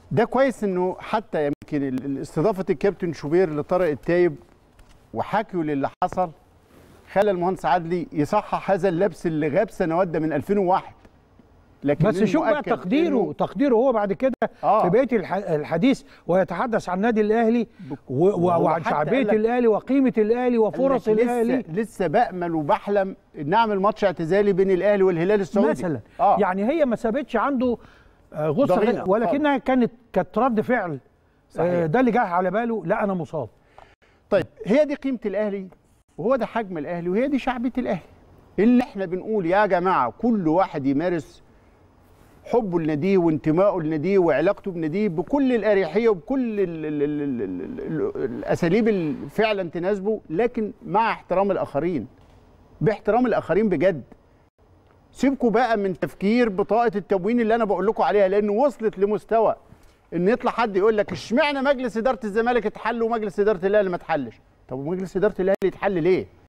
ده كويس انه حتى يمكن ال- ال- استضافه الكابتن شوبير لطارق التايب وحكيه للي حصل خلى المهندس عدلي يصحح هذا اللبس اللي غاب سنوات ده من 2001 لكن بس شوف بقى المؤكد تقديره إنه- تقديره هو بعد كده آه. في بقيه الح- الحديث ويتحدث عن النادي الاهلي و- و- وهو وعن حتى شعبيه قال لك- الاهلي وقيمه الاهلي وفرص قال لك الاهلي لسه, لسه بامل وبحلم نعمل ماتش اعتزالي بين الاهلي والهلال السعودي مثلا آه. يعني هي ما سابتش عنده آه، غصه ضغينة غير- ولكنها كانت كانت رد فعل صحيح. آه، ده اللي جه على باله لا انا مصاب طيب هي دي قيمه الاهلي وهو ده حجم الاهلي وهي دي شعبيه الاهلي اللي احنا بنقول يا جماعه كل واحد يمارس حبه لناديه وانتمائه لناديه وعلاقته بناديه بكل الاريحيه وبكل ال ال ال ال ال ال الاساليب اللي فعلا تناسبه لكن مع احترام الاخرين باحترام الاخرين بجد سيبكوا بقى من تفكير بطاقه التموين اللي انا بقول لكم عليها لانه وصلت لمستوى ان يطلع حد يقول لك اشمعنى مجلس اداره الزمالك اتحل ومجلس اداره الاهلي ما اتحلش طب ومجلس اداره الاهلي يتحل ليه